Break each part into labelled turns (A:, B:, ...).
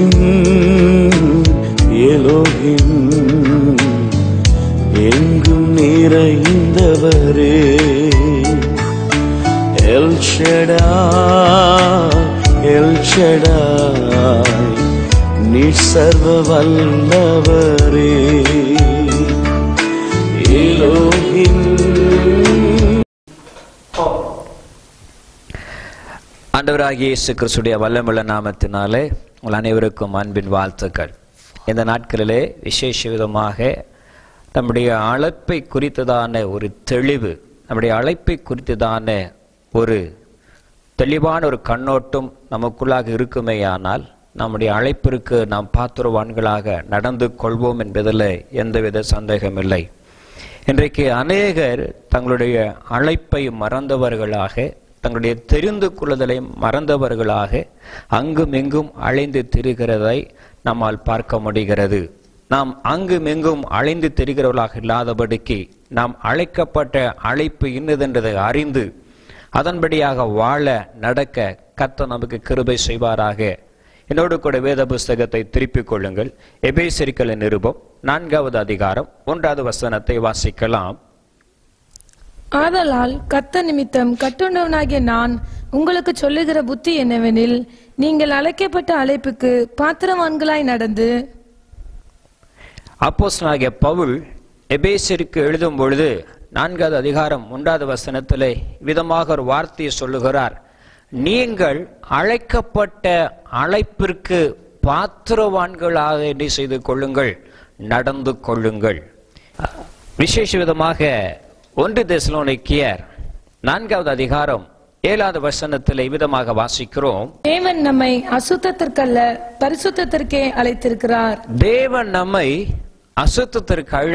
A: Elohim Elohim எங்கும் நிறைந்தவரே L L நீ சர்வ வல்லவரே எலோஹிம்
B: ஆண்டவராகிய இயேசு கிறிஸ்துடைய வல்லமுள்ள நாமத்தினாலே உங்கள் அனைவருக்கும் அன்பின் வாழ்த்துக்கள் இந்த நாட்களிலே விசேஷ விதமாக நம்முடைய அழைப்பை குறித்ததான ஒரு தெளிவு நம்முடைய அழைப்பை குறித்ததான ஒரு தெளிவான ஒரு கண்ணோட்டம் நமக்குள்ளாக இருக்குமேயானால் நம்முடைய அழைப்பிற்கு நாம் பாத்திரவான்களாக நடந்து கொள்வோம் என்பதில் எந்தவித சந்தேகமில்லை இன்றைக்கு அநேகர் தங்களுடைய அழைப்பை மறந்தவர்களாக தங்களுடைய தெரிந்து கொள்ளுதலை மறந்தவர்களாக அங்கும் இங்கும் அலைந்து திரிகிறதை நம்மால் பார்க்க முடிகிறது நாம் அங்கும் இங்கும் அலைந்து திரிகிறவர்களாக இல்லாதபடிக்கு நாம் அழைக்கப்பட்ட அழைப்பு இன்னதென்றதை அறிந்து அதன்படியாக வாழ நடக்க கத்த நமக்கு கிருபை செய்வாராக என்னோடு கூட வேத புஸ்தகத்தை திருப்பிக் கொள்ளுங்கள் எபேசிரிக்கல நிருபம் நான்காவது அதிகாரம் ஒன்றாவது வசனத்தை வாசிக்கலாம்
C: ஆதலால் கத்த நிமித்தம் கட்டுண்டவனாகிய நான் உங்களுக்கு சொல்லுகிற புத்தி என்னவெனில் நீங்கள் அழைக்கப்பட்ட அழைப்புக்கு பாத்திரவான்களாய் நடந்து
B: அப்போஸ்தலனாகிய பவுல் எபேசிற்கு எழுதும் பொழுது நான்காவது அதிகாரம் ஒன்றாவது வசனத்திலே விதமாக ஒரு வார்த்தையை சொல்லுகிறார் நீங்கள் அழைக்கப்பட்ட அழைப்பிற்கு பாத்திரவான்களாக என்ன செய்து கொள்ளுங்கள் நடந்து கொள்ளுங்கள் விசேஷ விதமாக ஒன்று தெசலோனிக்கியர் நான்காவது அதிகாரம் ஏழாவது வசனத்தில் விதமாக வாசிக்கிறோம்
C: தேவன் நம்மை அசுத்தத்திற்கல்ல பரிசுத்தத்திற்கே அழைத்திருக்கிறார்
B: தேவன் நம்மை அசுத்தத்திற்கு அழ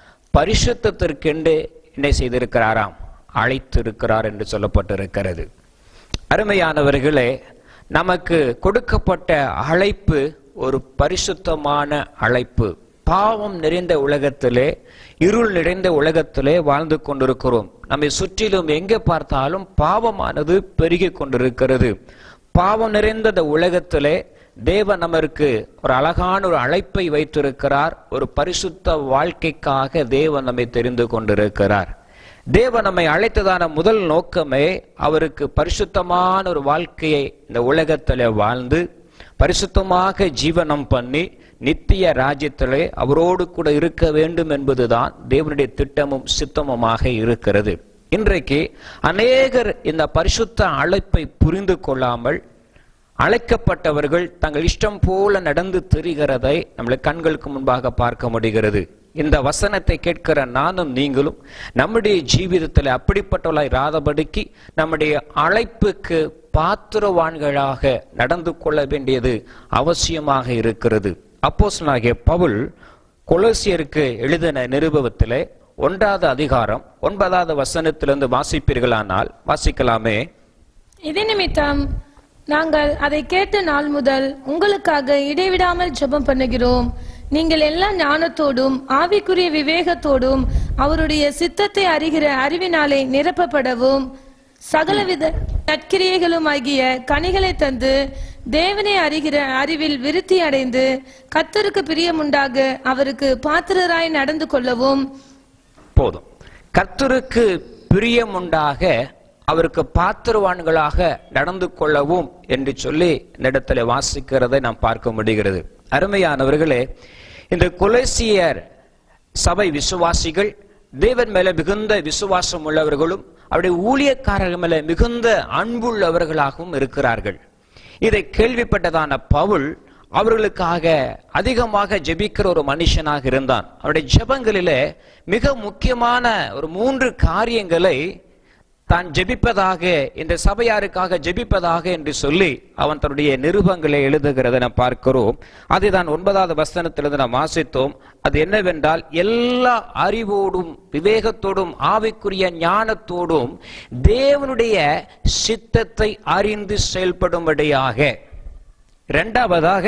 B: பரிசுத்தத்திற்கென்று என்ன செய்திருக்கிறாராம் அழைத்திருக்கிறார் என்று சொல்லப்பட்டிருக்கிறது அருமையானவர்களே நமக்கு கொடுக்கப்பட்ட அழைப்பு ஒரு பரிசுத்தமான அழைப்பு பாவம் நிறைந்த உலகத்திலே இருள் நிறைந்த உலகத்திலே வாழ்ந்து கொண்டிருக்கிறோம் நம்மை சுற்றிலும் எங்கே பார்த்தாலும் பாவமானது பெருகி கொண்டிருக்கிறது பாவம் நிறைந்த இந்த உலகத்திலே தேவன் நமக்கு ஒரு அழகான ஒரு அழைப்பை வைத்திருக்கிறார் ஒரு பரிசுத்த வாழ்க்கைக்காக தேவன் நம்மை தெரிந்து கொண்டிருக்கிறார் தேவன் நம்மை அழைத்ததான முதல் நோக்கமே அவருக்கு பரிசுத்தமான ஒரு வாழ்க்கையை இந்த உலகத்திலே வாழ்ந்து பரிசுத்தமாக ஜீவனம் பண்ணி நித்திய ராஜ்யத்திலே அவரோடு கூட இருக்க வேண்டும் என்பதுதான் தேவனுடைய திட்டமும் சித்தமுமாக இருக்கிறது இன்றைக்கு அநேகர் இந்த பரிசுத்த அழைப்பை புரிந்து கொள்ளாமல் அழைக்கப்பட்டவர்கள் தங்கள் இஷ்டம் போல நடந்து திரிகிறதை நம்மளை கண்களுக்கு முன்பாக பார்க்க முடிகிறது இந்த வசனத்தை கேட்கிற நானும் நீங்களும் நம்முடைய ஜீவிதத்தில் அப்படிப்பட்டவர்களாய் இராதபடிக்கு நம்முடைய அழைப்புக்கு பாத்திரவான்களாக நடந்து கொள்ள வேண்டியது அவசியமாக இருக்கிறது அப்போஸ்தலனாகிய பவுல் கொலோசியருக்கு எழுதின நிருபவத்திலே ஒன்றாவது அதிகாரம் ஒன்பதாவது வசனத்திலிருந்து வாசிப்பீர்களானால் வாசிக்கலாமே
C: இது நிமித்தம் நாங்கள் அதை கேட்ட நாள் முதல் உங்களுக்காக இடைவிடாமல் ஜெபம் பண்ணுகிறோம் நீங்கள் எல்லா ஞானத்தோடும் ஆவிக்குரிய விவேகத்தோடும் அவருடைய சித்தத்தை அறிகிற அறிவினாலே நிரப்பப்படவும் சகலவித நற்கிரியைகளும் ஆகிய கனிகளை தந்து தேவனை அறிகிற அறிவில் விருத்தி அடைந்து கத்தருக்கு பிரியமுண்டாக அவருக்கு பாத்திரராய் நடந்து கொள்ளவும்
B: போதும் கர்த்தருக்கு பிரியம் உண்டாக அவருக்கு பாத்திரவான்களாக நடந்து கொள்ளவும் என்று சொல்லி இந்த இடத்துல வாசிக்கிறதை நாம் பார்க்க முடிகிறது அருமையானவர்களே இந்த கொலேசியர் சபை விசுவாசிகள் தேவன் மேல மிகுந்த விசுவாசம் உள்ளவர்களும் அவருடைய ஊழியக்காரர்கள் மேல மிகுந்த அன்புள்ளவர்களாகவும் இருக்கிறார்கள் இதை கேள்விப்பட்டதான பவுல் அவர்களுக்காக அதிகமாக ஜெபிக்கிற ஒரு மனுஷனாக இருந்தான் அவருடைய ஜெபங்களிலே மிக முக்கியமான ஒரு மூன்று காரியங்களை தான் ஜெபிப்பதாக இந்த சபையாருக்காக ஜெபிப்பதாக என்று சொல்லி அவன் தன்னுடைய நிருபங்களை எழுதுகிறதை நாம் பார்க்கிறோம் அதுதான் ஒன்பதாவது வசனத்திலிருந்து நாம் வாசித்தோம் அது என்னவென்றால் எல்லா அறிவோடும் விவேகத்தோடும் ஆவிக்குரிய ஞானத்தோடும் தேவனுடைய சித்தத்தை அறிந்து செயல்படும்படியாக இரண்டாவதாக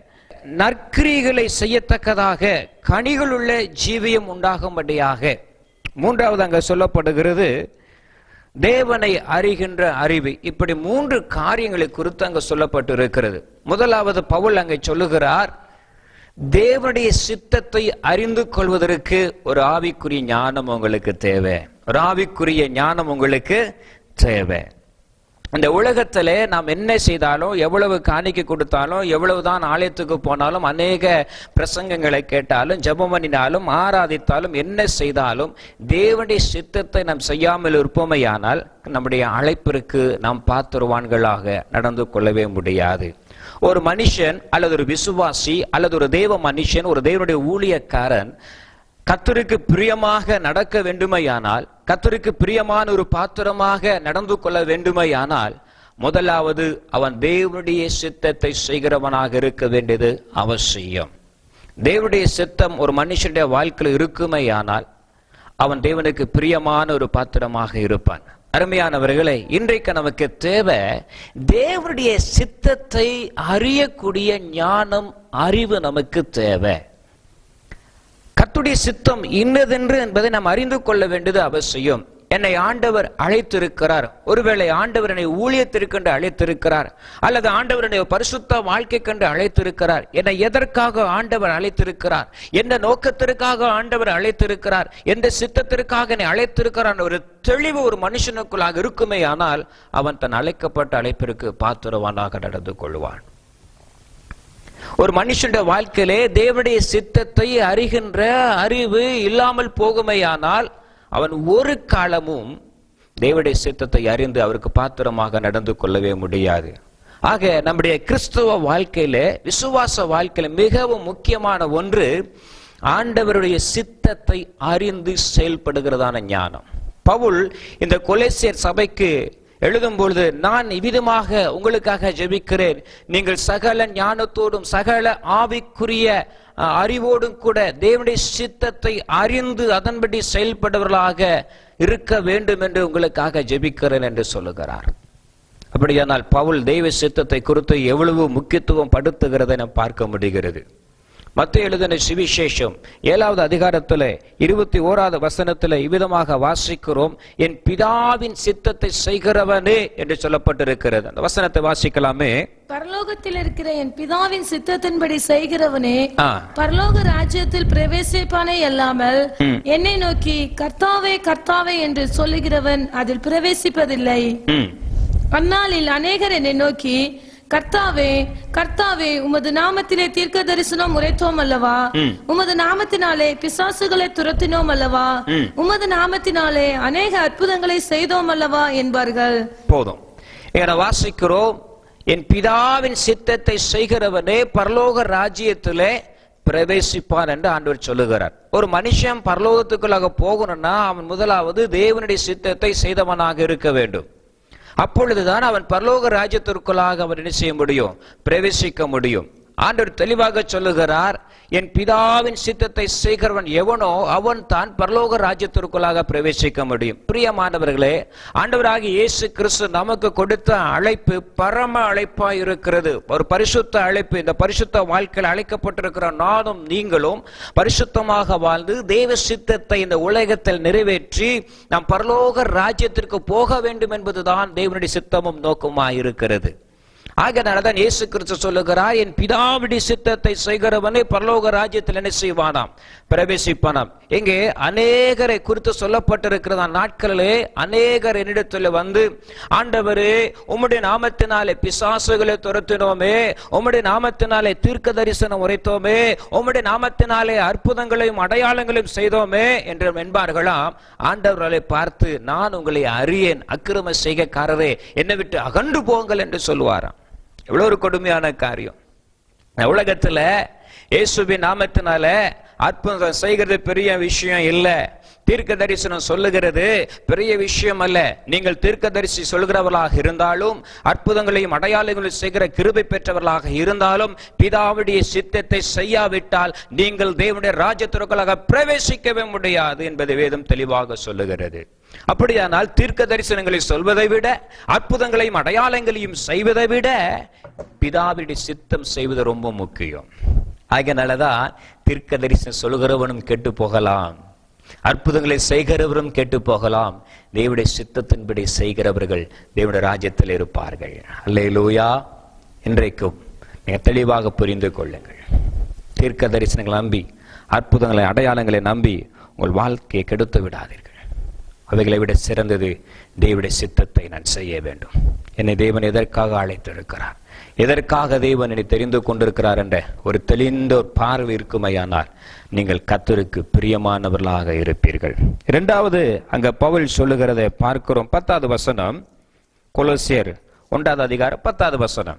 B: நற்கிரிகளை செய்யத்தக்கதாக கனிகளுள்ள ஜீவியம் உண்டாகும்படியாக மூன்றாவது அங்க சொல்லப்படுகிறது தேவனை அறிகின்ற அறிவு இப்படி மூன்று காரியங்களை குறித்து அங்க சொல்லப்பட்டு இருக்கிறது முதலாவது பவுல் அங்கே சொல்லுகிறார் தேவனுடைய சித்தத்தை அறிந்து கொள்வதற்கு ஒரு ஆவிக்குரிய ஞானம் உங்களுக்கு தேவை ஒரு ஆவிக்குரிய ஞானம் உங்களுக்கு தேவை இந்த உலகத்திலே நாம் என்ன செய்தாலும் எவ்வளவு காணிக்கை கொடுத்தாலும் எவ்வளவுதான் ஆலயத்துக்கு போனாலும் அநேக பிரசங்கங்களை கேட்டாலும் ஜெபம் பண்ணினாலும் ஆராதித்தாலும் என்ன செய்தாலும் தேவனுடைய சித்தத்தை நாம் செய்யாமல் இருப்போமையானால் நம்முடைய அழைப்பிற்கு நாம் பாத்திருவான்களாக நடந்து கொள்ளவே முடியாது ஒரு மனுஷன் அல்லது ஒரு விசுவாசி அல்லது ஒரு தேவ மனுஷன் ஒரு தேவனுடைய ஊழியக்காரன் கத்தருக்கு பிரியமாக நடக்க வேண்டுமையானால் கத்தருக்கு பிரியமான ஒரு பாத்திரமாக நடந்து கொள்ள வேண்டுமையானால் முதலாவது அவன் தேவனுடைய சித்தத்தை செய்கிறவனாக இருக்க வேண்டியது அவசியம் தேவனுடைய சித்தம் ஒரு மனுஷனுடைய வாழ்க்கையில் இருக்குமையானால் அவன் தேவனுக்கு பிரியமான ஒரு பாத்திரமாக இருப்பான் அருமையானவர்களே இன்றைக்கு நமக்கு தேவை தேவனுடைய சித்தத்தை அறியக்கூடிய ஞானம் அறிவு நமக்கு தேவை கத்துடைய சித்தம் இன்னதென்று என்பதை நாம் அறிந்து கொள்ள வேண்டியது அவசியம் என்னை ஆண்டவர் அழைத்திருக்கிறார் ஒருவேளை ஆண்டவர் என்னை ஊழியத்திற்கென்று அழைத்திருக்கிறார் அல்லது ஆண்டவர் என்னை பரிசுத்த வாழ்க்கை கண்டு அழைத்திருக்கிறார் என்னை எதற்காக ஆண்டவர் அழைத்திருக்கிறார் எந்த நோக்கத்திற்காக ஆண்டவர் அழைத்திருக்கிறார் எந்த சித்தத்திற்காக என்னை அழைத்திருக்கிறார் ஒரு தெளிவு ஒரு மனுஷனுக்குள்ளாக இருக்குமே ஆனால் அவன் தன் அழைக்கப்பட்ட அழைப்பிற்கு பாத்திரவானாக நடந்து கொள்வான் ஒரு மனுஷனுடைய வாழ்க்கையிலே தேவனுடைய சித்தத்தை அறிகின்ற அறிவு இல்லாமல் போகுமையானால் அவன் ஒரு காலமும் தேவனுடைய சித்தத்தை அறிந்து அவருக்கு பாத்திரமாக நடந்து கொள்ளவே முடியாது ஆக நம்முடைய கிறிஸ்துவ வாழ்க்கையில விசுவாச வாழ்க்கையில மிகவும் முக்கியமான ஒன்று ஆண்டவருடைய சித்தத்தை அறிந்து செயல்படுகிறதான ஞானம் பவுல் இந்த கொலேசியர் சபைக்கு எழுதும் பொழுது நான் இவ்விதமாக உங்களுக்காக ஜெபிக்கிறேன் நீங்கள் சகல ஞானத்தோடும் சகல ஆவிக்குரிய அஹ், அறிவோடும் கூட தேவனுடைய சித்தத்தை அறிந்து அதன்படி செயல்படுவர்களாக இருக்க வேண்டும் என்று உங்களுக்காக ஜெபிக்கிறேன் என்று சொல்லுகிறார் அப்படியானால் பவுல் தெய்வ சித்தத்தை குறித்து எவ்வளவு முக்கியத்துவம் படுத்துகிறதை நாம் பார்க்க முடிகிறது மத்திய எழுதின சுவிசேஷம் ஏழாவது அதிகாரத்தில் இருபத்தி ஓராவது வசனத்தில் இவ்விதமாக வாசிக்கிறோம் என் பிதாவின் சித்தத்தை செய்கிறவனே என்று சொல்லப்பட்டிருக்கிறது அந்த வசனத்தை வாசிக்கலாமே
C: பரலோகத்தில் இருக்கிற என் பிதாவின் சித்தத்தின்படி செய்கிறவனே
B: ஆ
C: பரலோக ராஜ்யத்தில் பிரவேசிப்பானே அல்லாமல்
B: ம்.
C: என்னை நோக்கி கர்த்தாவே கர்த்தாவே என்று சொல்லுகிறவன் அதில் பிரவேசிப்பதில்லை
B: ம்
C: அந்நாளில் அநேகர் என்னை நோக்கி கர்த்தாவே கர்த்தாவே உமது நாமத்திலே தீர்க்க தரிசனம் உரைத்தோம் அல்லவா
B: ம்.
C: உமது நாமத்தினாலே பிசாசுகளை துரத்தினோம் அல்லவா
B: ம்.
C: உமது நாமத்தினாலே அநேக அற்புதங்களை செய்தோம் அல்லவா என்பார்கள்
B: போதும் என வாசிக்கிறோம் என் பிதாவின் சித்தத்தை செய்கிறவனே பரலோக ராஜ்யத்திலே பிரவேசிப்பான் என்று ஆண்டவர் சொல்லுகிறார் ஒரு மனுஷன் பரலோகத்துக்குள்ளாக போகணும்னா அவன் முதலாவது தேவனுடைய சித்தத்தை செய்தவனாக இருக்க வேண்டும் அப்பொழுதுதான் அவன் பரலோக ராஜ்யத்திற்குள்ளாக அவன் என்ன செய்ய முடியும் பிரவேசிக்க முடியும் ஆண்டவர் தெளிவாக சொல்லுகிறார் என் பிதாவின் சித்தத்தை செய்கிறவன் எவனோ அவன் தான் பரலோக ராஜ்யத்திற்குள்ளாக பிரவேசிக்க முடியும் பிரியமானவர்களே ஆண்டவராகிய இயேசு கிறிஸ்து நமக்கு கொடுத்த அழைப்பு பரம அழைப்பாய் இருக்கிறது ஒரு பரிசுத்த அழைப்பு இந்த பரிசுத்த வாழ்க்கையில் அழைக்கப்பட்டிருக்கிற நானும் நீங்களும் பரிசுத்தமாக வாழ்ந்து தேவ சித்தத்தை இந்த உலகத்தில் நிறைவேற்றி நாம் பரலோக ராஜ்யத்திற்கு போக வேண்டும் என்பதுதான் தேவனுடைய சித்தமும் நோக்கமாய் இருக்கிறது ஆகையினாலதான் இயேசு கிறிஸ்து சொல்லுகிறார் என் பிதாவுடைய சித்தத்தை செய்கிறவனே பரலோக ராஜ்யத்தில் என்ன செய்வானாம் பிரவேசிப்பானாம் இங்கே அநேகரை குறித்து சொல்லப்பட்டிருக்கிறதா நாட்களிலே அநேகர் என்னிடத்தில் வந்து ஆண்டவரே உம்முடைய நாமத்தினாலே பிசாசுகளை துரத்தினோமே உம்முடைய நாமத்தினாலே தீர்க்க தரிசனம் உரைத்தோமே உம்முடைய நாமத்தினாலே அற்புதங்களையும் அடையாளங்களையும் செய்தோமே என்று என்பார்களாம் ஆண்டவர்களை பார்த்து நான் உங்களை அறியேன் அக்கிரம செய்கைக்காரரே என்னை விட்டு அகன்று போங்கள் என்று சொல்லுவாராம் எவ்வளவு ஒரு கொடுமையான காரியம் இந்த உலகத்துல இயேசுவின் நாமத்தினால அற்புதம் செய்கிறது பெரிய விஷயம் இல்ல தீர்க்க தரிசனம் சொல்லுகிறது பெரிய விஷயம் அல்ல நீங்கள் தீர்க்க தரிசி சொல்கிறவர்களாக இருந்தாலும் அற்புதங்களையும் அடையாளங்களையும் செய்கிற கிருபை பெற்றவர்களாக இருந்தாலும் பிதாவுடைய சித்தத்தை செய்யாவிட்டால் நீங்கள் தேவனுடைய ராஜ்யத்திற்குள்ளாக பிரவேசிக்கவே முடியாது என்பதை வேதம் தெளிவாக சொல்லுகிறது அப்படியானால் தீர்க்க தரிசனங்களை சொல்வதை விட அற்புதங்களையும் அடையாளங்களையும் செய்வதை விட பிதாவுடைய சித்தம் செய்வது ரொம்ப முக்கியம் ஆகையனாலதான் தீர்க்க தரிசனம் சொல்கிறவனும் கெட்டு போகலாம் அற்புதங்களை செய்கிறவரும் கெட்டு போகலாம் தேவனுடைய சித்தத்தின்படி செய்கிறவர்கள் தேவனுடைய ராஜ்யத்தில் இருப்பார்கள் அல்லேலூயா இன்றைக்கும் நீங்க தெளிவாக புரிந்து கொள்ளுங்கள் தீர்க்க தரிசனங்களை நம்பி அற்புதங்களை அடையாளங்களை நம்பி உங்கள் வாழ்க்கையை கெடுத்து விடாதீர்கள் அவைகளை விட சிறந்தது தேவனுடைய சித்தத்தை நான் செய்ய வேண்டும் என்னை தேவன் எதற்காக அழைத்திருக்கிறார் எதற்காக தேவன் என்னை தெரிந்து கொண்டிருக்கிறார் என்ற ஒரு தெளிந்த ஒரு பார்வை இருக்குமையானால் நீங்கள் கத்தருக்கு பிரியமானவர்களாக இருப்பீர்கள் இரண்டாவது அங்க பவுல் சொல்லுகிறதை பார்க்கிறோம் பத்தாவது வசனம் கொலோசியர் ஒன்றாவது அதிகாரம் பத்தாவது வசனம்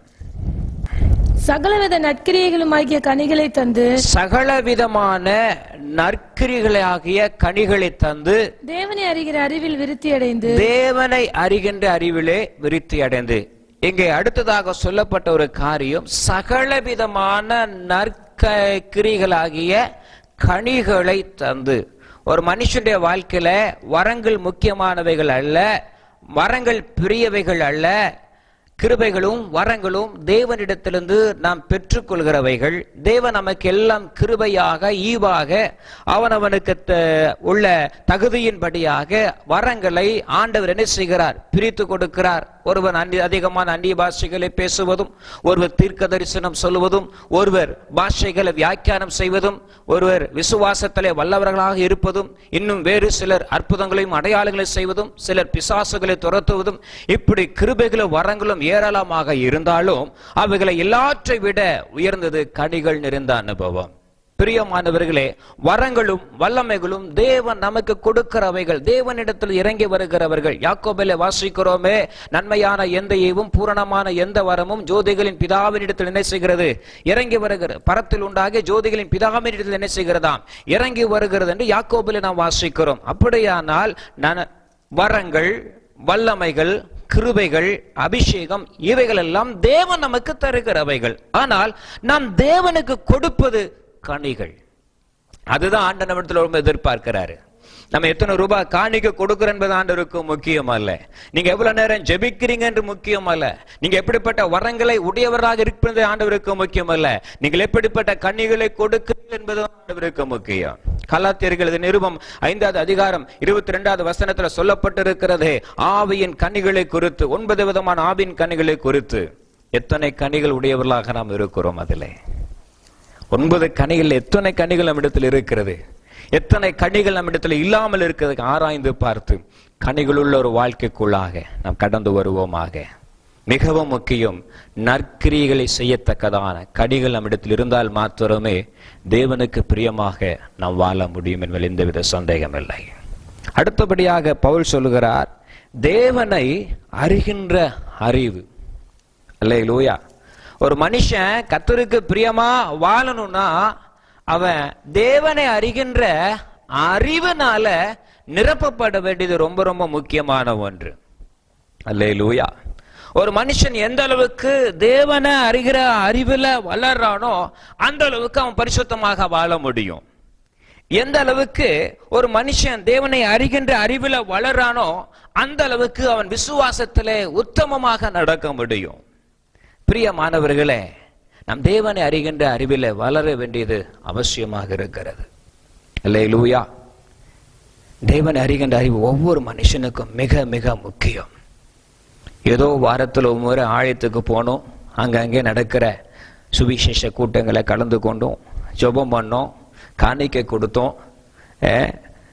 C: சகலவித நற்கிரியைகளுமாகிய கனிகளை தந்து
B: சகலவிதமான நற்கிரிகளாகிய கனிகளை தந்து
C: தேவனை அறிகிற அறிவில் விருத்தி அடைந்து
B: தேவனை அறிகின்ற அறிவிலே விருத்தி அடைந்து இங்கே அடுத்ததாக சொல்லப்பட்ட ஒரு காரியம் சகலவிதமான நற்கிரிகளாகிய கனிகளை தந்து ஒரு மனுஷனுடைய வாழ்க்கையில வரங்கள் முக்கியமானவைகள் அல்ல வரங்கள் பெரியவைகள் அல்ல கிருபைகளும் வரங்களும் தேவனிடத்திலிருந்து நாம் பெற்றுக்கொள்கிறவைகள் தேவன் நமக்கு எல்லாம் கிருபையாக ஈவாக அவனவனுக்கு த- உள்ள தகுதியின்படியாக வரங்களை ஆண்டவர் என்ன செய்கிறார் பிரித்து கொடுக்கிறார் ஒருவன் அந்நி அதிகமான அந்நிய பாஷைகளை பேசுவதும் ஒருவர் தீர்க்க தரிசனம் சொல்லுவதும் ஒருவர் பாஷைகளை வியாக்கியானம் செய்வதும் ஒருவர் விசுவாசத்திலே வல்லவர்களாக இருப்பதும் இன்னும் வேறு சிலர் அற்புதங்களையும் அடையாளங்களை செய்வதும் சிலர் பிசாசுகளை துரத்துவதும் இப்படி கிருபைகளும் வரங்களும் ஏராளமாக இருந்தாலும் அவைகளை எல்லாற்றை விட உயர்ந்தது கனிகள் நிறைந்த அனுபவம் பிரியமானவர்களே வரங்களும் வல்லமைகளும் தேவன் நமக்கு கொடுக்கிறவைகள் தேவனிடத்தில் இறங்கி வருகிறவர்கள் யாக்கோபிலே வாசிக்கிறோமே நன்மையான எந்த ஈவும் பூரணமான எந்த வரமும் ஜோதிகளின் பிதாவினிடத்தில் என்ன செய்கிறது இறங்கி வருகிற பரத்தில் உண்டாகிய ஜோதிகளின் பிதாவினிடத்தில் என்ன செய்கிறதாம் இறங்கி வருகிறது என்று யாக்கோபிலே நாம் வாசிக்கிறோம் அப்படியானால் நன- வரங்கள் வல்லமைகள் கிருபைகள் அபிஷேகம் இவைகள் எல்லாம் தேவன் நமக்கு தருகிறவைகள் ஆனால் நாம் தேவனுக்கு கொடுப்பது கனிகள் அதுதான் ஆண்டு நம்மிடத்தில் ரொம்ப எதிர்பார்க்கிறாரு நம்ம எத்தனை ரூபாய் காணிக்க கொடுக்கிறோம் என்பது ஆண்டவருக்கு முக்கியம் அல்ல நீங்க எவ்வளவு நேரம் ஜெபிக்கிறீங்க என்று முக்கியம் அல்ல நீங்க எப்படிப்பட்ட வரங்களை உடையவராக இருப்பது ஆண்டவருக்கு முக்கியம் அல்ல நீங்கள் எப்படிப்பட்ட கன்னிகளை கொடுக்கிறீர்கள் என்பது ஆண்டவருக்கு முக்கியம் கலாத்தியர்கள் இது நிருபம் ஐந்தாவது அதிகாரம் இருபத்தி ரெண்டாவது வசனத்துல சொல்லப்பட்டிருக்கிறதே ஆவியின் கனிகளை குறித்து ஒன்பது விதமான ஆவியின் கனிகளை குறித்து எத்தனை கனிகள் உடையவர்களாக நாம் இருக்கிறோம் அதிலே ஒன்பது கனிகள் எத்தனை கனிகள் நம்மிடத்தில் இருக்கிறது எத்தனை கனிகள் நம்மிடத்தில் இல்லாமல் இருக்கிறது ஆராய்ந்து பார்த்து கனிகள் உள்ள ஒரு வாழ்க்கைக்குள்ளாக நாம் கடந்து வருவோமாக மிகவும் முக்கியம் நற்கிரியைகளை செய்யத்தக்கதான கனிகள் நம்மிடத்தில் இருந்தால் மாத்திரமே தேவனுக்கு பிரியமாக நாம் வாழ முடியும் என்பதில் எந்தவித சந்தேகம் இல்லை அடுத்தபடியாக பவுல் சொல்லுகிறார் தேவனை அறிகின்ற அறிவு அல்லேலூயா ஒரு மனுஷன் கத்தருக்கு பிரியமா வாழணும்னா அவன் தேவனை அறிகின்ற அறிவுனால நிரப்பப்பட வேண்டியது ரொம்ப ரொம்ப முக்கியமான ஒன்று அல்லேலூயா ஒரு மனுஷன் எந்த அளவுக்கு தேவனை அறிகிற அறிவுல வளர்றானோ அந்த அளவுக்கு அவன் பரிசுத்தமாக வாழ முடியும் எந்த அளவுக்கு ஒரு மனுஷன் தேவனை அறிகின்ற அறிவுல வளர்றானோ அந்த அளவுக்கு அவன் விசுவாசத்திலே உத்தமமாக நடக்க முடியும் பிரியமானவர்களே நம் தேவனை அறிகின்ற அறிவில வளர வேண்டியது அவசியமாக இருக்கிறது அல்லேலூயா தேவனை அறிகின்ற அறிவு ஒவ்வொரு மனுஷனுக்கும் மிக மிக முக்கியம் ஏதோ வாரத்தில் ஒரு முறை ஆலயத்துக்கு போனோம் அங்கங்கே நடக்கிற சுவிசேஷ கூட்டங்களை கலந்து கொண்டோம் ஜெபம் பண்ணோம் காணிக்கை கொடுத்தோம் அஹ்,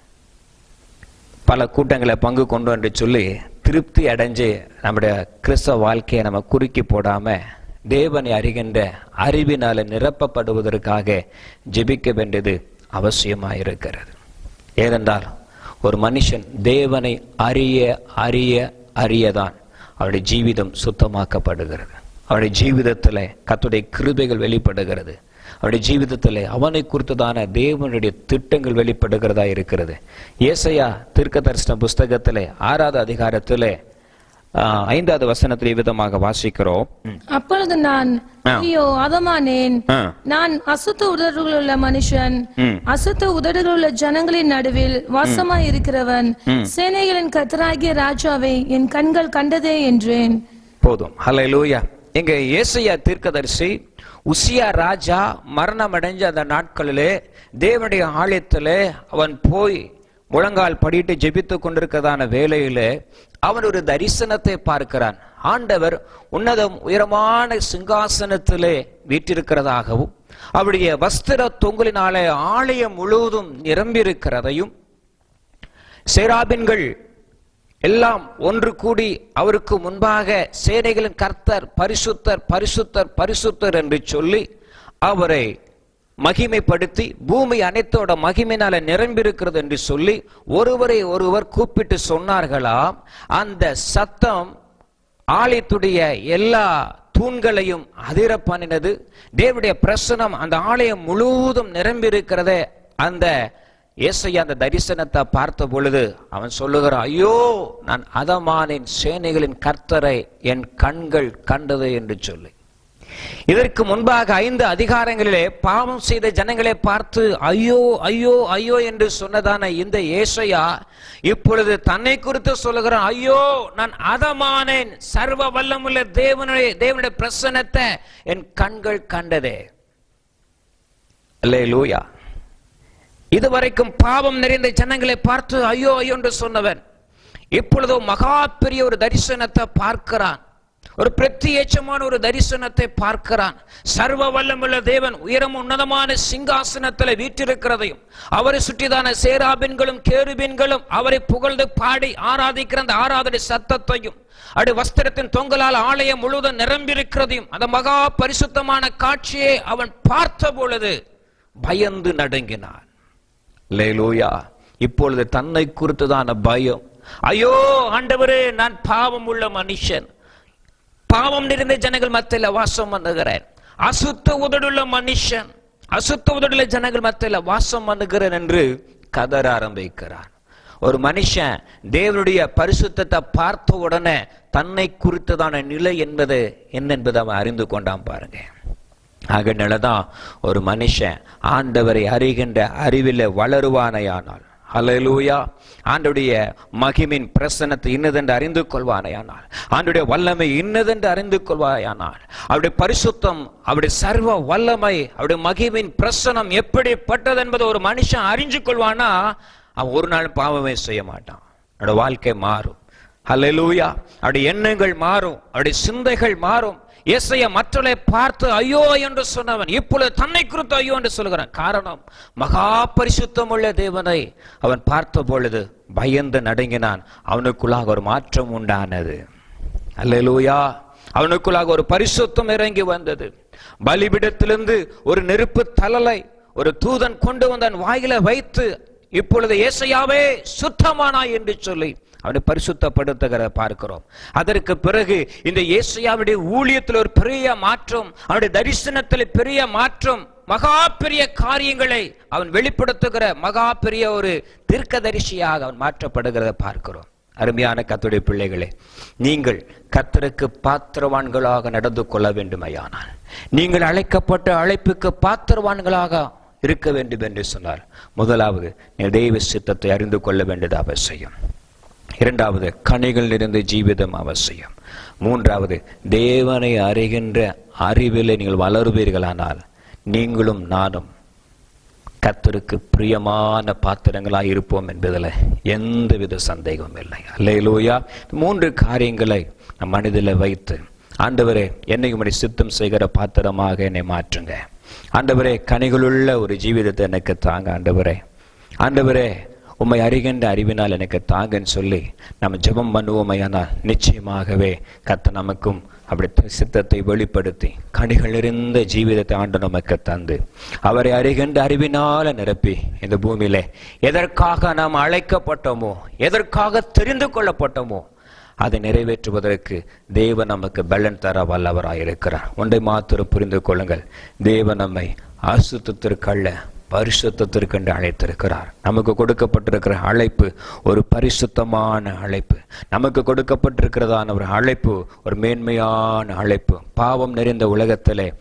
B: பல கூட்டங்களை பங்கு கொண்டோம் என்று சொல்லி திருப்தி அடைஞ்சு நம்முடைய கிறிஸ்தவ வாழ்க்கையை நம்ம குறுக்கி போடாம தேவனை அறிகின்ற அறிவினால நிரப்பப்படுவதற்காக ஜெபிக்க வேண்டியது அவசியமாக இருக்கிறது ஏனென்றால் ஒரு மனுஷன் தேவனை அறிய அறிய அறியதான் அவருடைய ஜீவிதம் சுத்தமாக்கப்படுகிறது அவருடைய ஜீவிதத்தில் கத்துடைய கிருபைகள் வெளிப்படுகிறது அவருடைய ஜீவிதத்தில் அவனை குறித்ததான தேவனுடைய திட்டங்கள் வெளிப்படுகிறதா இருக்கிறது ஏசையா தீர்க்க தரிசன புஸ்தகத்திலே ஆறாவது அதிகாரத்திலே ஆஹ், ஐந்தாவது வசனத்தில் விதமாக வாசிக்கிறோம் ம்.
C: அப்பொழுது நான்
B: ஆ.
C: ஐயோ அதமானேன்
B: ஆ.
C: நான் அசுத்த உதடுகள் உள்ள மனுஷன்
B: ம்.
C: அசுத்த உதடுகள் உள்ள ஜனங்களின் நடுவில் வாசமாய் இருக்கிறவன் சேனைகளின் கத்தராகிய ராஜாவை என் கண்கள் கண்டதே என்றேன்
B: போதும் ஹalleluya இங்க ஏசையா தீர்க்கதரிசி உசியா ராஜா மரணம் அடைஞ்ச அந்த நாட்களிலே தேவனுடைய ஆலயத்திலே அவன் போய் முழங்கால் படிட்டு ஜெபித்து கொண்டிருக்கிறதான வேளையிலே அவன் ஒரு தரிசனத்தை பார்க்கிறான் ஆண்டவர் உன்னதம் உயரமான சிங்காசனத்திலே வீற்றிருக்கிறதாகவும் அவருடைய வஸ்திர தொங்கலினாலே ஆலயம் முழுவதும் நிரம்பியிருக்கிறதையும் சேராபின்கள் எல்லாம் ஒன்று கூடி அவருக்கு முன்பாக சேனைகளின் கர்த்தர் பரிசுத்தர் பரிசுத்தர் பரிசுத்தர் என்று சொல்லி அவரை மகிமைப்படுத்தி பூமி அனைத்தோட மகிமையினால நிரம்பியிருக்கிறது என்று சொல்லி ஒருவரை ஒருவர் கூப்பிட்டு சொன்னார்களாம் அந்த சத்தம் ஆலயத்துடைய எல்லா தூண்களையும் அதிர பண்ணினது தேவனுடைய பிரசனம் அந்த ஆலயம் முழுவதும் நிரம்பி அந்த ஏசையா அந்த தரிசனத்தை பார்த்த பொழுது அவன் சொல்லுகிறான் ஐயோ நான் அதமானின் சேனைகளின் கர்த்தரை என் கண்கள் கண்டது என்று சொல்லி இதற்கு முன்பாக ஐந்து அதிகாரங்களிலே பாவம் செய்த ஜனங்களை பார்த்து ஐயோ ஐயோ ஐயோ என்று சொன்னதான இந்த ஏசையா இப்பொழுது தன்னை குறித்து சொல்லுகிறான் ஐயோ நான் அதமானேன் சர்வ வல்லமுள்ள தேவனுடைய தேவனுடைய பிரசன்னத்தை என் கண்கள் கண்டதே அல்லேலூயா இதுவரைக்கும் பாவம் நிறைந்த ஜனங்களை பார்த்து ஐயோ ஐயோ என்று சொன்னவன் இப்பொழுதோ மகா பெரிய ஒரு தரிசனத்தை பார்க்கிறான் ஒரு பிரத்யேட்சமான ஒரு தரிசனத்தை பார்க்கிறான் சர்வ வல்லமுள்ள தேவன் உயரம் உன்னதமான சிங்காசனத்தில் வீற்றிருக்கிறதையும் அவரை சுற்றிதான சேராபின்களும் கேருபின்களும் அவரை புகழ்ந்து பாடி ஆராதிக்கிற அந்த ஆராதனை சத்தத்தையும் அடு வஸ்திரத்தின் தொங்கலால் ஆலயம் முழுவதும் நிரம்பியிருக்கிறதையும் அந்த மகா பரிசுத்தமான காட்சியை அவன் பார்த்த பொழுது பயந்து நடுங்கினான் லேலூயா இப்பொழுது தன்னை குறித்துதான பயம் ஐயோ ஆண்டவரே நான் பாவம் உள்ள மனுஷன் பாவம் நிறைந்த ஜனங்கள் மத்தியில் வாசம் பண்ணுகிறேன் அசுத்த உதடுள்ள மனுஷன் அசுத்த உதடுள்ள ஜனங்கள் மத்தியில் வாசம் பண்ணுகிறேன் என்று கதற ஆரம்பிக்கிறான் ஒரு மனுஷன் தேவனுடைய பரிசுத்தத்தை பார்த்த உடனே தன்னை குறித்ததான நிலை என்பது என்ன என்பதை அவன் அறிந்து கொண்டான் பாருங்க ஆகனாலதான் ஒரு மனுஷன் ஆண்டவரை அறிகின்ற அறிவில் வளருவானையானால் ஹalleluya ஆண்டுடைய மகிமின் பிரசனத்தை இன்னதென்று அறிந்து கொள்வானையானால் ஆண்டுடைய வல்லமை இன்னதென்று அறிந்து கொள்வாயானால் அவருடைய பரிசுத்தம் அவருடைய சர்வ வல்லமை அவருடைய மகிமின் பிரசனம் எப்படிப்பட்டது என்பதை ஒரு மனுஷன் அறிஞ்சு கொள்வானா அவன் ஒரு நாள் பாவமே செய்ய மாட்டான் அவனோட வாழ்க்கை மாறும் ஹalleluya அவருடைய எண்ணங்கள் மாறும் அவருடைய சிந்தைகள் மாறும் இயேசைய மற்றவர்களை பார்த்து ஐயோ என்று சொன்னவன் இப்பொழுது தன்னை குறித்து ஐயோ என்று சொல்கிறான் காரணம் மகா பரிசுத்தம் உள்ள தேவனை அவன் பார்த்த பொழுது பயந்து நடுங்கினான் அவனுக்குள்ளாக ஒரு மாற்றம் உண்டானது அல்லேலூயா அவனுக்குள்ளாக ஒரு பரிசுத்தம் இறங்கி வந்தது பலிபிடத்திலிருந்து ஒரு நெருப்பு தலலை ஒரு தூதன் கொண்டு வந்தன் வாயில வைத்து இப்பொழுது ஏசையாவே சுத்தமானாய் என்று சொல்லி அவனை பரிசுத்தப்படுத்துகிற பார்க்கிறோம் அதற்கு பிறகு இந்த ஏசையாவுடைய ஊழியத்தில் ஒரு பெரிய மாற்றம் அவனுடைய தரிசனத்தில் பெரிய மாற்றம் மகா பெரிய காரியங்களை அவன் வெளிப்படுத்துகிற மகா பெரிய ஒரு தீர்க்கதரிசியாக அவன் மாற்றப்படுகிறத பார்க்கிறோம் அருமையான கத்துடைய பிள்ளைகளே நீங்கள் கத்தருக்கு பாத்திரவான்களாக நடந்து கொள்ள வேண்டுமையானால் நீங்கள் அழைக்கப்பட்ட அழைப்புக்கு பாத்திரவான்களாக இருக்க வேண்டும் என்று சொன்னார் முதலாவது நீ தெய்வ சித்தத்தை அறிந்து கொள்ள வேண்டியது அவசியம் இரண்டாவது கனிகள் நிறைந்த ஜீவிதம் அவசியம் மூன்றாவது தேவனை அறிகின்ற அறிவிலே நீங்கள் வளருவீர்களானால் நீங்களும் நானும் கத்தருக்கு பிரியமான பாத்திரங்களாய் இருப்போம் என்பதில் எந்தவித சந்தேகமும் இல்லை அல்லையிலூயா மூன்று காரியங்களை நம் மனதில் வைத்து ஆண்டவரே என்னை உம்முடைய சித்தம் செய்கிற பாத்திரமாக என்னை மாற்றுங்க ஆண்டவரே கனிகளுள்ள ஒரு ஜீவிதத்தை எனக்கு தாங்க ஆண்டவரே ஆண்டவரே உம்மை அறிகின்ற அறிவினால் எனக்கு தாங்கன்னு சொல்லி நம்ம ஜெபம் பண்ணுவோமையானால் நிச்சயமாகவே கத்த நமக்கும் அப்படி சித்தத்தை வெளிப்படுத்தி கனிகள் நிறைந்த ஜீவிதத்தை ஆண்டு நமக்கு தந்து அவரை அறிகின்ற அறிவினால நிரப்பி இந்த பூமியிலே எதற்காக நாம் அழைக்கப்பட்டோமோ எதற்காக தெரிந்து கொள்ளப்பட்டோமோ அதை நிறைவேற்றுவதற்கு தேவன் நமக்கு பலன் தர வல்லவராயிருக்கிறார் ஒன்றை மாத்திரம் புரிந்து கொள்ளுங்கள் தேவன் நம்மை அசுத்தத்திற்கல்ல பரிசுத்தத்திற்கு என்று அழைத்திருக்கிறார் நமக்கு கொடுக்கப்பட்டிருக்கிற அழைப்பு ஒரு பரிசுத்தமான அழைப்பு நமக்கு கொடுக்கப்பட்டிருக்கிறதான ஒரு அழைப்பு ஒரு மேன்மையான அழைப்பு பாவம் நிறைந்த உலகத்திலே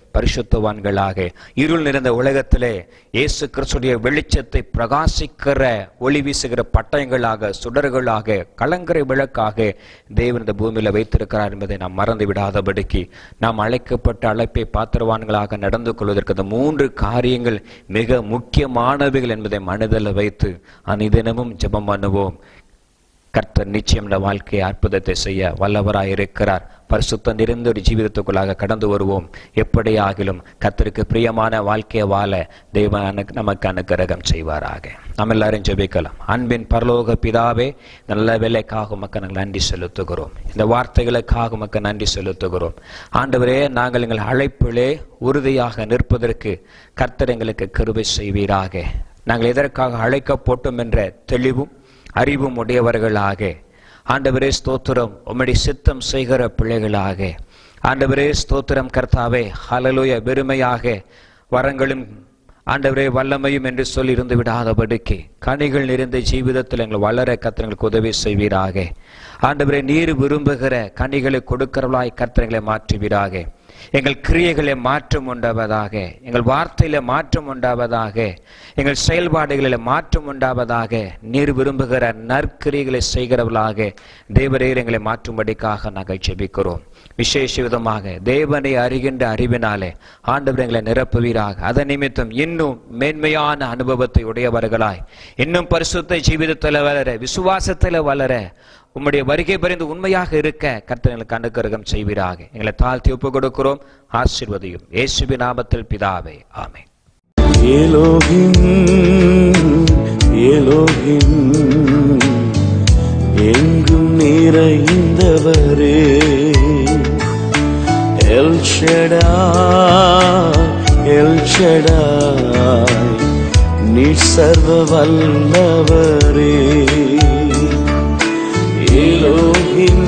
B: பரிசுத்தவான்களாக இருள் நிறைந்த உலகத்திலே இயேசு கிறிஸ்துடைய வெளிச்சத்தை பிரகாசிக்கிற ஒளி வீசுகிற பட்டயங்களாக சுடர்களாக கலங்கரை விளக்காக தேவன் இந்த பூமியில வைத்திருக்கிறார் என்பதை நாம் மறந்து விடாதபடிக்கு நாம் அழைக்கப்பட்ட அழைப்பை பாத்திரவான்களாக நடந்து கொள்வதற்கு அந்த மூன்று காரியங்கள் மிக முக்கியமானவைகள் என்பதை மனதில் வைத்து அனிதினமும் ஜெபம் பண்ணுவோம் கர்த்தர் நிச்சயம் இந்த வாழ்க்கையை அற்புதத்தை செய்ய வல்லவராய் இருக்கிறார் பரிசுத்தம் நிறைந்த ஒரு ஜீவிதத்துக்குள்ளாக கடந்து வருவோம் எப்படி ஆகிலும் கர்த்தருக்கு பிரியமான வாழ்க்கையை வாழ தெய்வம் அனு- நமக்கு அனுக்கிரகம் செய்வாராக நம்ம எல்லாரும் ஜெபிக்கலாம் அன்பின் பரலோக பிதாவே நல்ல வேலைக்காக உமக்கு நாங்கள் நன்றி செலுத்துகிறோம் இந்த வார்த்தைகளுக்காக உமக்கு நன்றி செலுத்துகிறோம் ஆண்டவரே நாங்கள் எங்கள் அழைப்பிலே உறுதியாக நிற்பதற்கு கர்த்தர் எங்களுக்கு கிருபை செய்வீராக நாங்கள் எதற்காக அழைக்கப்பட்டோம் என்ற தெளிவும் அறிவும் உடையவர்களாக ஆண்டவரே ஸ்தோத்திரம் உம்முடைய சித்தம் செய்கிற பிள்ளைகளாக ஆண்டவரே ஸ்தோத்திரம் கர்த்தாவே ஹalleluya வெறுமையாக வரங்களும் ஆண்டவரே வல்லமையும் என்று சொல்லி இருந்து விடாதபடிக்கு கனிகள் நிறைந்த ஜீவிதத்தில் எங்கள் வளர கத்திரங்களுக்கு உதவி செய்வீராக ஆண்டவரே நீர் விரும்புகிற கனிகளை கொடுக்கிறவளாய் கத்திரங்களை மாற்றுவீராக எங்கள் கிரியைகளை மாற்றம் உண்டாவதாக எங்கள் வார்த்தையில மாற்றம் உண்டாவதாக எங்கள் செயல்பாடுகளில் மாற்றம் உண்டாவதாக நீர் விரும்புகிற நற்கிரிகளை செய்கிறவர்களாக தேவரீர் எங்களை மாற்றும்படிக்காக நாங்கள் ஜெபிக்கிறோம் விசேஷ விதமாக தேவனை அறிகின்ற அறிவினாலே ஆண்டவர் எங்களை நிரப்புவீராக அதன் நிமித்தம் இன்னும் மேன்மையான அனுபவத்தை உடையவர்களாய் இன்னும் பரிசுத்த ஜீவிதத்தில் வளர விசுவாசத்தில் வளர உம்முடைய வருகை பறிந்து உண்மையாக இருக்க கர்த்தர் எங்களுக்கு அனுக்கிரகம் செய்வீராக எங்களை தாழ்த்தி ஒப்பு கொடுக்கிறோம் ஆசீர்வதியும் இயேசுவி நாமத்தில் பிதாவே ஆமென்
A: எலோகிம் எலோகிம் எங்கும் நிறைந்தவரே எல் எல் நீ சர்வ வல்லவரே எலோகிம்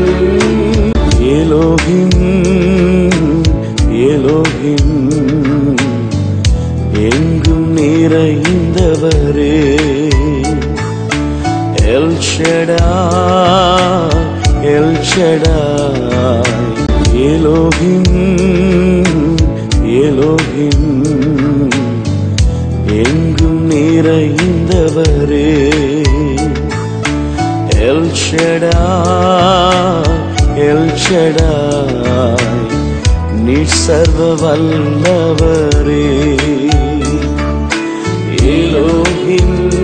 A: எலோகிம் எலோகிம் எங்கும் நிறைந்தவரே எல் எல் எலோகிம் எலோகிம் எங்கும் நிறைந்தவரே எல் எல் நீ சர்வ வல்லவரே எலோகிம்